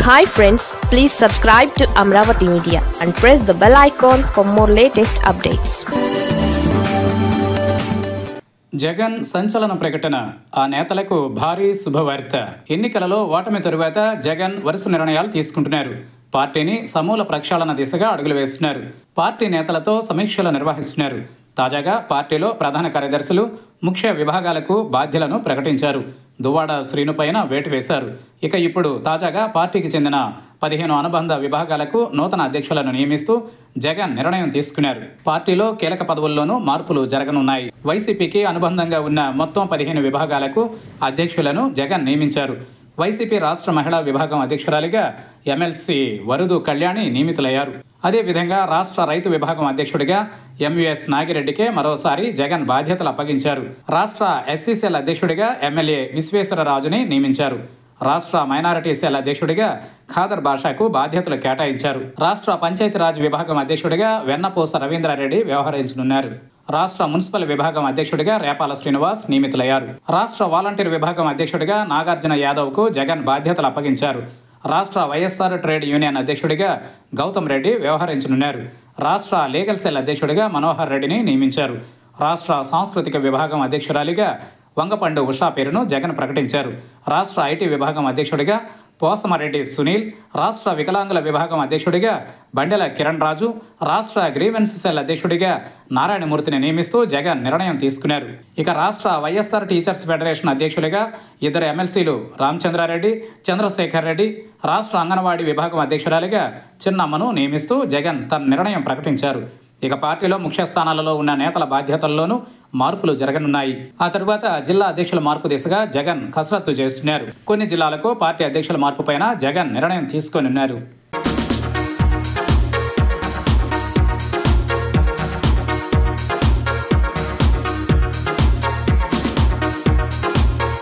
hi friends please subscribe to Amaravati media and press the bell icon for more latest updates Jagan సంచలన ప్రకటన ఆ నేతలకు భారీ శుభవార్త ఎన్నికలలో ఓటమి తరువాత జగన్ వరుస నిర్ణయాలు తీసుకుంటున్నారు పార్టీని సమూల ప్రక్షాళన దిశగా అడుగులు వేస్తున్నారు పార్టీ నేతలతో సమీక్షలు నిర్వహిస్తున్నారు తాజాగా పార్టీలో ప్రధాన కార్యదర్శులు ముఖ్య విభాగాలకు బాధ్యులను ప్రకటించారు దువ్వాడ శ్రీనుపైన వేటు వేశారు ఇక ఇప్పుడు తాజాగా పార్టీకి చెందిన పదిహేను అనుబంధ విభాగాలకు నూతన అధ్యక్షులను నియమిస్తూ జగన్ నిర్ణయం తీసుకున్నారు పార్టీలో కీలక పదవుల్లోనూ మార్పులు జరగనున్నాయి వైసీపీకి అనుబంధంగా ఉన్న మొత్తం పదిహేను విభాగాలకు అధ్యక్షులను జగన్ నియమించారు వైసీపీ రాష్ట్ర మహిళా విభాగం అధ్యక్షురాలిగా ఎమ్మెల్సీ వరుదు కళ్యాణి నియమితులయ్యారు అదేవిధంగా రాష్ట్ర రైతు విభాగం అధ్యక్షుడిగా ఎంవిఎస్ నాగిరెడ్డికే మరోసారి జగన్ బాధ్యతలు అప్పగించారు రాష్ట్ర ఎస్సీసీఎల్ అధ్యక్షుడిగా ఎమ్మెల్యే విశ్వేశ్వరరాజుని నియమించారు రాష్ట్ర మైనారిటీ సెల్ అధ్యక్షుడిగా ఖాదర్ బాషాకు బాధ్యతలు కేటాయించారు రాష్ట్ర పంచాయతీరాజ్ విభాగం అధ్యక్షుడిగా వెన్నపూస రవీంద్రారెడ్డి వ్యవహరించనున్నారు రాష్ట్ర మున్సిపల్ విభాగం అధ్యక్షుడిగా రేపాల శ్రీనివాస్ నియమితులయ్యారు రాష్ట్ర వాలంటీర్ విభాగం అధ్యక్షుడిగా నాగార్జున యాదవ్కు జగన్ బాధ్యతలు అప్పగించారు రాష్ట్ర వైఎస్ఆర్ ట్రేడ్ యూనియన్ అధ్యక్షుడిగా గౌతమ్ రెడ్డి వ్యవహరించనున్నారు రాష్ట్ర లీగల్ సెల్ అధ్యక్షుడిగా మనోహర్ రెడ్డిని నియమించారు రాష్ట్ర సాంస్కృతిక విభాగం అధ్యక్షురాలిగా వంగపండు ఉషా పేరును జగన్ ప్రకటించారు రాష్ట్ర ఐటీ విభాగం అధ్యక్షుడిగా పోసమరెడ్డి సునీల్ రాష్ట్ర వికలాంగుల విభాగం అధ్యక్షుడిగా బండెల కిరణ్ రాజు రాష్ట్ర గ్రీవెన్స్ సెల్ అధ్యక్షుడిగా నారాయణమూర్తిని నియమిస్తూ జగన్ నిర్ణయం తీసుకున్నారు ఇక రాష్ట్ర వైఎస్ఆర్ టీచర్స్ ఫెడరేషన్ అధ్యక్షులుగా ఇద్దరు ఎమ్మెల్సీలు రామచంద్రారెడ్డి చంద్రశేఖర్ రెడ్డి రాష్ట్ర అంగన్వాడీ విభాగం అధ్యక్షురాలిగా చిన్నమ్మను నియమిస్తూ జగన్ తన నిర్ణయం ప్రకటించారు ఇక పార్టీలో ముఖ్య స్థానాలలో ఉన్న నేతల బాధ్యతల్లోనూ మార్పులు జరగనున్నాయి ఆ తరువాత జిల్లా అధ్యక్షుల మార్పు దిశగా జగన్ కసరత్తు చేస్తున్నారు కొన్ని జిల్లాలకు పార్టీ అధ్యక్షుల మార్పుపైన జగన్ నిర్ణయం తీసుకొనున్నారు